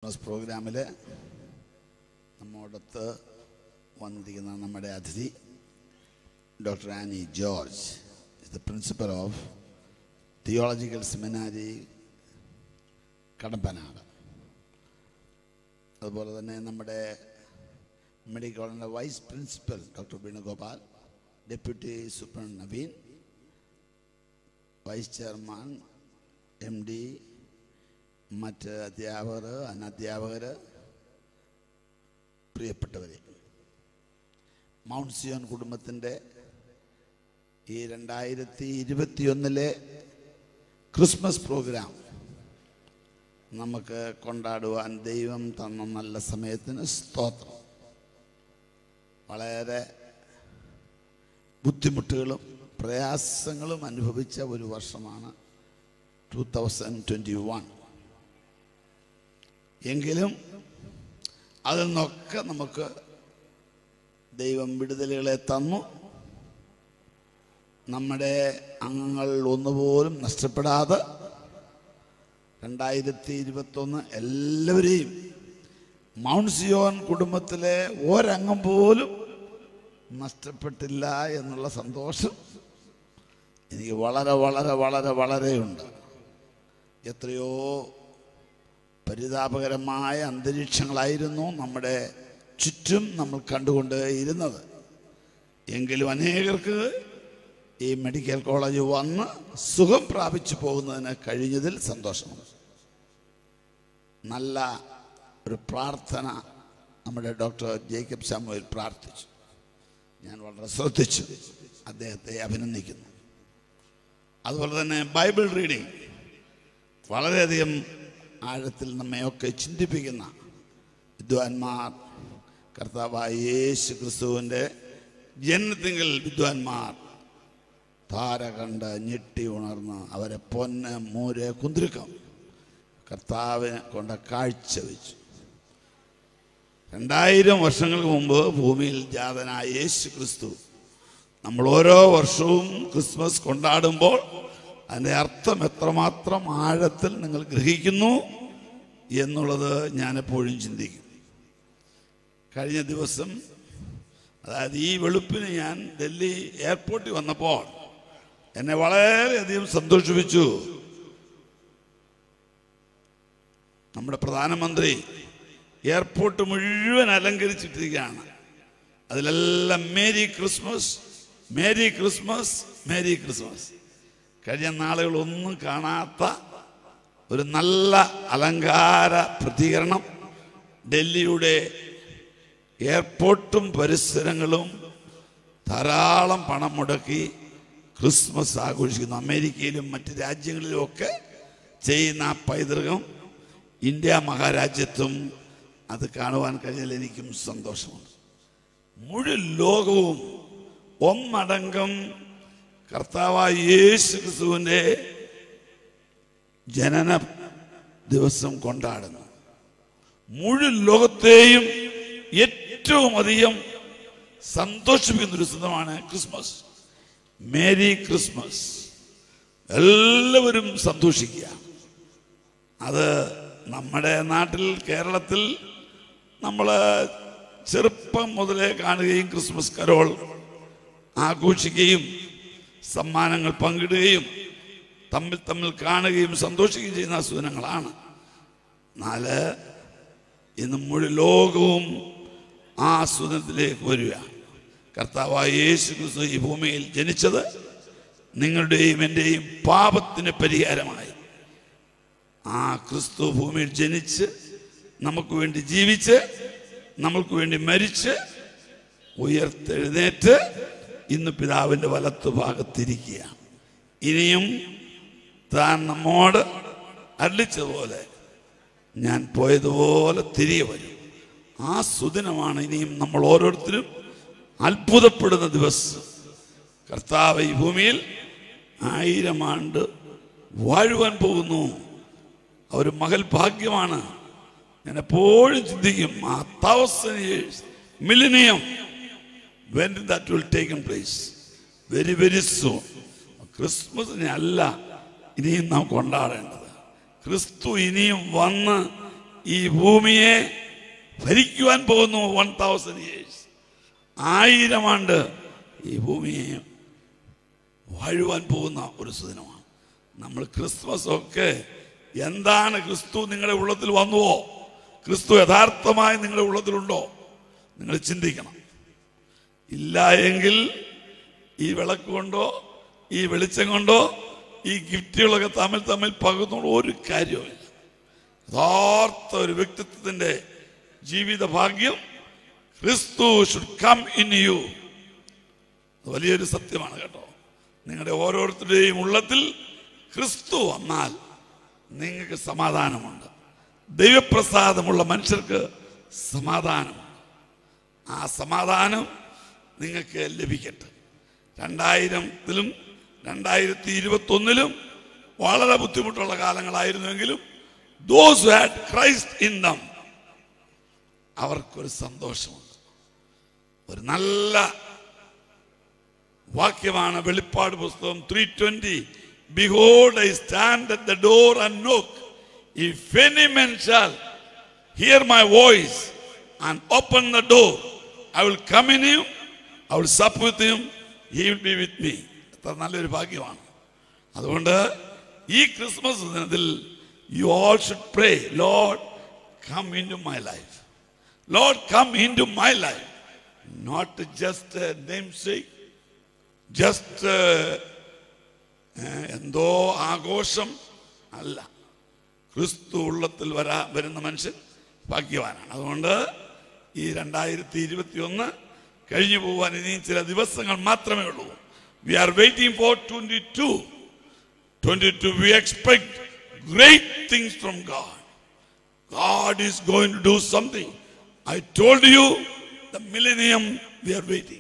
Christmas പ്രോഗ്രാമിൽ നമ്മോടൊത്ത് വന്നിരിക്കുന്ന നമ്മുടെ അതിഥി doctor Annie George is the principal of theological seminary Kadampanad അതുപോലെ തന്നെ നമ്മുടെ മെഡിക്കൽ കോളേജിൻ്റെ vice principal doctor Venugopal deputy superintendent Naveen vice chairman M D മറ്റ് അധ്യാപകർ അനധ്യാപകർ പ്രിയപ്പെട്ടവരെ മൗണ്ട് സിയോൻ കുടുംബത്തിൻ്റെ ഈ രണ്ടായിരത്തി ഇരുപത്തിയൊന്നിലെ ക്രിസ്മസ് പ്രോഗ്രാം നമുക്ക് കൊണ്ടാടുവാൻ ദൈവം തന്ന നല്ല സമയത്തിന് സ്തോത്രം വളരെ ബുദ്ധിമുട്ടുകളും പ്രയാസങ്ങളും അനുഭവിച്ച ഒരു വർഷമാണ് ടു തൗസൻഡ് ട്വൻറ്റി വൺ എങ്കിലും അതിൽ നിന്നൊക്കെ നമുക്ക് ദൈവം വിടുതലുകളെ തന്നു നമ്മുടെ അംഗങ്ങൾ ഒന്നുപോലും നഷ്ടപ്പെടാതെ രണ്ടായിരത്തി ഇരുപത്തൊന്ന് എല്ലാവരെയും മൗണ്ട് സിയോൻ കുടുംബത്തിലെ ഒരംഗം പോലും നഷ്ടപ്പെട്ടില്ല എന്നുള്ള സന്തോഷം എനിക്ക് വളരെ വളരെ വളരെ വളരെയുണ്ട് എത്രയോ പരിതാപകരമായ അന്തരീക്ഷങ്ങളായിരുന്നു നമ്മുടെ ചുറ്റും നമ്മൾ കണ്ടുകൊണ്ട് ഇരുന്നത് എങ്കിലും അനേകർക്ക് ഈ മെഡിക്കൽ കോളേജ് വന്ന് സുഖം പ്രാപിച്ചു പോകുന്നതിന് കഴിഞ്ഞതിൽ സന്തോഷമുണ്ട് നല്ല ഒരു പ്രാർത്ഥന നമ്മുടെ ഡോക്ടർ ജേക്കബ് സാമുവേൽ പ്രാർത്ഥിച്ചു ഞാൻ വളരെ ശ്രദ്ധിച്ചു അദ്ദേഹത്തെ അഭിനന്ദിക്കുന്നു അതുപോലെ തന്നെ ബൈബിൾ റീഡിംഗ് വളരെയധികം ആഴത്തിൽ നമ്മയൊക്കെ ചിന്തിപ്പിക്കുന്ന വിദ്വാൻമാർ കർത്താവായ യേശു ക്രിസ്തുവിൻ്റെ ജനനത്തിങ്കിൽ വിദ്വാൻമാർ താര കണ്ട് ഞെട്ടി ഉണർന്ന് അവരെ പൊന്ന് മൂര് കുന്തിരുക്കം കർത്താവിനെ കൊണ്ട് കാഴ്ച വെച്ചു രണ്ടായിരം വർഷങ്ങൾക്ക് മുമ്പ് ഭൂമിയിൽ ജാതനായ യേശു ക്രിസ്തു നമ്മൾ ഓരോ വർഷവും ക്രിസ്മസ് കൊണ്ടാടുമ്പോൾ അതിൻ്റെ അർത്ഥം എത്രമാത്രം ആഴത്തിൽ നിങ്ങൾ ഗ്രഹിക്കുന്നു എന്നുള്ളത് ഞാൻ എപ്പോഴും ചിന്തിക്കും കഴിഞ്ഞ ദിവസം അതായത് ഈ വെളുപ്പിന് ഞാൻ ഡൽഹി എയർപോർട്ടിൽ വന്നപ്പോൾ എന്നെ വളരെയധികം സന്തോഷിപ്പിച്ചു നമ്മുടെ പ്രധാനമന്ത്രി എയർപോർട്ട് മുഴുവൻ അലങ്കരിച്ചിട്ടിരിക്കുകയാണ് അതിലെല്ലാം merry Christmas merry Christmas merry Christmas കഴിഞ്ഞ നാളുകളൊന്നും കാണാത്ത ഒരു നല്ല അലങ്കാര പ്രതികരണം ഡൽഹിയുടെ എയർപോർട്ടും പരിസരങ്ങളും ധാരാളം പണം മുടക്കി ക്രിസ്മസ് ആഘോഷിക്കുന്നു അമേരിക്കയിലും മറ്റ് രാജ്യങ്ങളിലും ഒക്കെ ചെയ്യുന്ന ആ പൈതൃകം ഇന്ത്യ മഹാരാജ്യത്തും അത് കാണുവാൻ കഴിഞ്ഞാൽ എനിക്കും സന്തോഷമുണ്ട് മുഴുവൻ ലോകവും ഒന്നടങ്കം കർത്താവായ യേശു ക്രിസ്തുവിൻ്റെ ജനന ദിവസം കൊണ്ടാടുന്നു മുഴുവൻ ലോകത്തെയും ഏറ്റവും അധികം സന്തോഷിപ്പിക്കുന്ന ഒരു ദിവസമാണ് ക്രിസ്മസ് മേരി ക്രിസ്മസ് എല്ലാവരും സന്തോഷിക്കുക അത് നമ്മുടെ നാട്ടിൽ കേരളത്തിൽ നമ്മൾ ചെറുപ്പം മുതലേ കാണുകയും ക്രിസ്മസ് കരോൾ ആഘോഷിക്കുകയും സമ്മാനങ്ങൾ പങ്കിടുകയും തമ്മിൽ തമ്മിൽ കാണുകയും സന്തോഷിക്കുകയും ചെയ്യുന്ന അസുഖങ്ങളാണ് എന്നാൽ ഇന്ന് മുഴുവൻ ലോകവും ആ ആസ്വദനത്തിലേക്ക് വരിക കർത്താവായ യേശു ക്രിസ്തു ഈ ഭൂമിയിൽ ജനിച്ചത് നിങ്ങളുടെയും എൻ്റെയും പാപത്തിന് പരിഹാരമായി ആ ക്രിസ്തു ഭൂമിയിൽ ജനിച്ച് നമുക്ക് വേണ്ടി ജീവിച്ച് നമ്മൾക്ക് വേണ്ടി മരിച്ച് ഉയർത്തെഴുന്നേറ്റ് ഇന്ന് പിതാവിൻ്റെ വലത്തു ഭാഗത്തിരിക്കുകയാണ് ഇനിയും താൻ നമ്മോട് അല്ലിച്ചതുപോലെ ഞാൻ പോയതുപോലെ തിരികെ വരും ആ സുദിനമാണ് ഇനിയും നമ്മൾ ഓരോരുത്തരും അത്ഭുതപ്പെടുന്ന ദിവസം കർത്താവ് ഈ ഭൂമിയിൽ ആയിരം ആണ്ട് വാഴുവാൻ പോകുന്നു ഒരു മകൾ ഭാഗ്യമാണ് ഞാൻ എപ്പോഴും ചിന്തിക്കും ആ thousand years millennium when that will taken place very very soon ക്രിസ്മസിനെ അല്ല ഇനിയും നാം കൊണ്ടാടേണ്ടത് ക്രിസ്തു ഇനിയും വന്ന് ഈ ഭൂമിയെ ഭരിക്കുവാൻ പോകുന്നു വൺ തൗസൻഡ് ഇയേഴ്സ് ആയിരം ആണ്ട് ഈ ഭൂമിയെ വാഴുവാൻ പോകുന്ന ഒരു സുദിനമാണ് നമ്മൾ ക്രിസ്മസ് ഒക്കെ എന്താണ് ക്രിസ്തു നിങ്ങളുടെ ഉള്ളത്തിൽ വന്നുവോ ക്രിസ്തു യഥാർത്ഥമായി നിങ്ങളുടെ ഉള്ളത്തിലുണ്ടോ നിങ്ങൾ ചിന്തിക്കണം ഇല്ല എങ്കിൽ ഈ വിളക്ക് കൊണ്ടോ ഈ വെളിച്ചം കൊണ്ടോ ഈ ഗിഫ്റ്റുകളൊക്കെ തമ്മിൽ തമ്മിൽ പകുന്നോണ്ട് ഒരു കാര്യവുമില്ല യഥാർത്ഥ ഒരു വ്യക്തിത്വത്തിന്റെ ജീവിത ഭാഗ്യം ക്രിസ്തു ഷുഡ് കം ഇൻ യു വലിയൊരു സത്യമാണ് കേട്ടോ നിങ്ങളുടെ ഓരോരുത്തരുടെയും ഉള്ളത്തിൽ ക്രിസ്തു വന്നാൽ നിങ്ങൾക്ക് സമാധാനമുണ്ട് ദൈവപ്രസാദമുള്ള മനുഷ്യർക്ക് സമാധാനമുണ്ട് ആ സമാധാനം നിങ്ങൾക്ക് ലഭിക്കട്ടെ രണ്ടായിരത്തിലും രണ്ടായിരത്തി ഇരുപത്തി ഒന്നിലും വളരെ ബുദ്ധിമുട്ടുള്ള കാലങ്ങളായിരുന്നുവെങ്കിലും those had Christ in them അവർക്കൊരു സന്തോഷമുണ്ട് ഒരു നല്ല വാക്യമാണ് വെളിപ്പാട് പുസ്തകം three twenty behold I stand at the door and knock if any men shall hear my voice and open the door I will come in you I will sup with him he will be with me എത്ര നല്ലൊരു ഭാഗ്യമാണ് അതുകൊണ്ട് ഈ Christmas ദിനത്തിൽ you all should pray Lord come into my life load come into my life not just name sake just എന്തോ ആഘോഷം അല്ല ക്രിസ്തു ഉള്ളത്തിൽ വരാ വരുന്ന മനുഷ്യൻ ഭാഗ്യവാനാണ് അതുകൊണ്ട് ഈ രണ്ടായിരത്തി ഇരുപത്തി ഒന്ന് കഴിഞ്ഞു പോകാൻ ഇനിയും ചില ദിവസങ്ങൾ മാത്രമേ ഉള്ളൂ we are waiting for twenty two twenty two we expect great things from God God is going to do something. I told you the millennium we are waiting.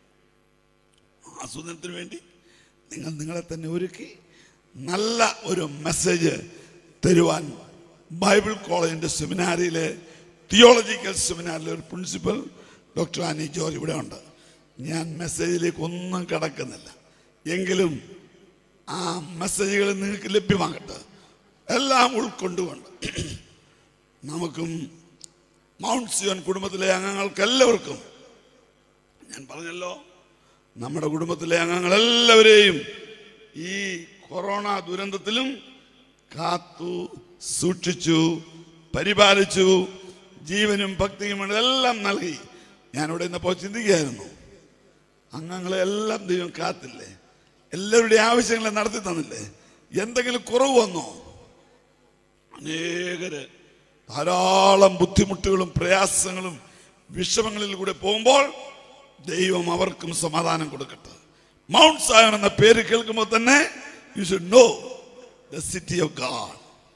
ആ സുദിനത്തിന് വേണ്ടി നിങ്ങൾ നിങ്ങളെ തന്നെ ഒരുക്കി നല്ല ഒരു മെസ്സേജ് തരുവാൻ ബൈബിൾ കോളേജിന്റെ സെമിനാരിയിലെ തിയോളജിക്കൽ സെമിനാറിലെ ഒരു പ്രിൻസിപ്പൽ ഡോക്ടർ ആനി ജോർജ് ഇവിടെ ഉണ്ട് ഞാൻ മെസ്സേജിലേക്ക് ഒന്നും കടക്കുന്നില്ല എങ്കിലും ആ മെസ്സേജുകൾ നിങ്ങൾക്ക് ലഭ്യമാകട്ടെ എല്ലാം ഉൾക്കൊണ്ടുകൊണ്ട് നമുക്കും മൗണ്ട് സിയോൻ കുടുംബത്തിലെ അംഗങ്ങൾക്ക് എല്ലാവർക്കും ഞാൻ പറഞ്ഞല്ലോ നമ്മുടെ കുടുംബത്തിലെ അംഗങ്ങൾ എല്ലാവരെയും ഈ കൊറോണ ദുരന്തത്തിലും കാത്തു സൂക്ഷിച്ചു പരിപാലിച്ചു ജീവനും ഭക്തിയും എല്ലാം നൽകി ഞാനിവിടെ ഇന്നപ്പോൾ ചിന്തിക്കുകയായിരുന്നു അംഗങ്ങളെ എല്ലാം ദൈവം കാത്തില്ലേ എല്ലാവരുടെയും ആവശ്യങ്ങളെ നടത്തി തന്നില്ലേ എന്തെങ്കിലും കുറവ് വന്നോ അനേകര് ധാരാളം ബുദ്ധിമുട്ടുകളും പ്രയാസങ്ങളും വിഷമങ്ങളിൽ കൂടെ പോകുമ്പോൾ ദൈവം അവർക്കും സമാധാനം കൊടുക്കട്ടെ മൗണ്ട് സായൻ എന്ന പേര് കേൾക്കുമ്പോൾ തന്നെ you should know the city of God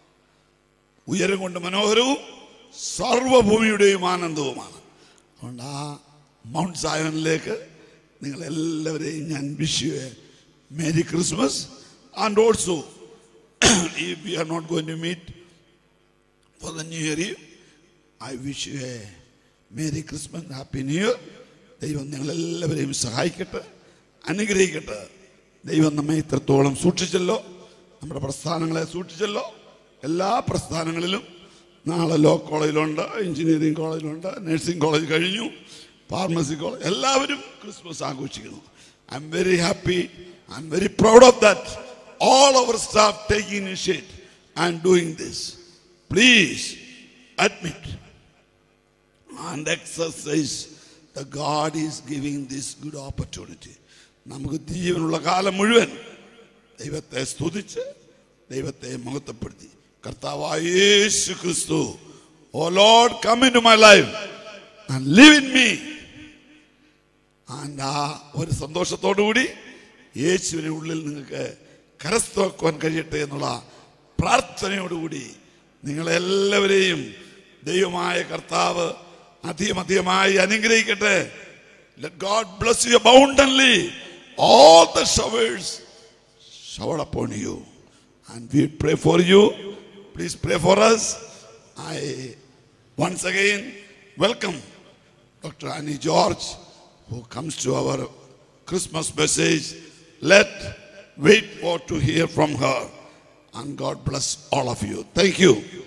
ഉയരം കൊണ്ട് മനോഹരവും സർവഭൂമിയുടെയും ആനന്ദവുമാണ് അതുകൊണ്ട് ആ മൗണ്ട് സായനിലേക്ക് നിങ്ങൾ എല്ലാവരെയും ഞാൻ wish you merry Christmas and also if we are not going to meet for the New Year Eve, I wish you a Merry Christmas, Happy New Year. ദൈവം നിങ്ങളെല്ലാവരെയും സഹായിക്കട്ടെ അനുഗ്രഹിക്കട്ടെ ദൈവം നമ്മെ ഇത്രത്തോളം സൂക്ഷിച്ചല്ലോ നമ്മുടെ പ്രസ്ഥാനങ്ങളെ സൂക്ഷിച്ചല്ലോ എല്ലാ പ്രസ്ഥാനങ്ങളിലും നാളെ ലോ കോളേജിലുണ്ട് എഞ്ചിനീയറിംഗ് കോളേജിലുണ്ട് നഴ്സിംഗ് കോളേജ് കഴിഞ്ഞു ഫാർമസി കോളേജ് എല്ലാവരും ക്രിസ്മസ് ആഘോഷിക്കുന്നു I'm very happy I'm very proud of that all our staff taking initiative and doing this. Please admit and exercise the God is giving this good opportunity. നമുക്ക് ജീവനുള്ള കാലം മുഴുവൻ ദൈവത്തെ സ്തുതിച്ച് ദൈവത്തെ മഹത്വപ്പെടുത്തി കർത്താവായ യേശു ക്രിസ്തു O Lord come into my life and live in me and ആ ഒരു സന്തോഷത്തോടു കൂടി യേശുവിനെ ഉള്ളിൽ നിങ്ങൾക്ക് കരസ്ഥമാക്കുവാൻ കഴിയട്ടെ എന്നുള്ള പ്രാർത്ഥനയോടുകൂടി നിങ്ങളെല്ലാവരെയും ദൈവമായ കർത്താവ് അധികം അധികമായി അനുഗ്രഹിക്കട്ടെ let God bless you abundantly all the showers showered upon you. And we pray for you. Please pray for us. I once again welcome Dr. Annie George, who comes to our Christmas message. Let wait for to hear from her. And God bless all of you. Thank you.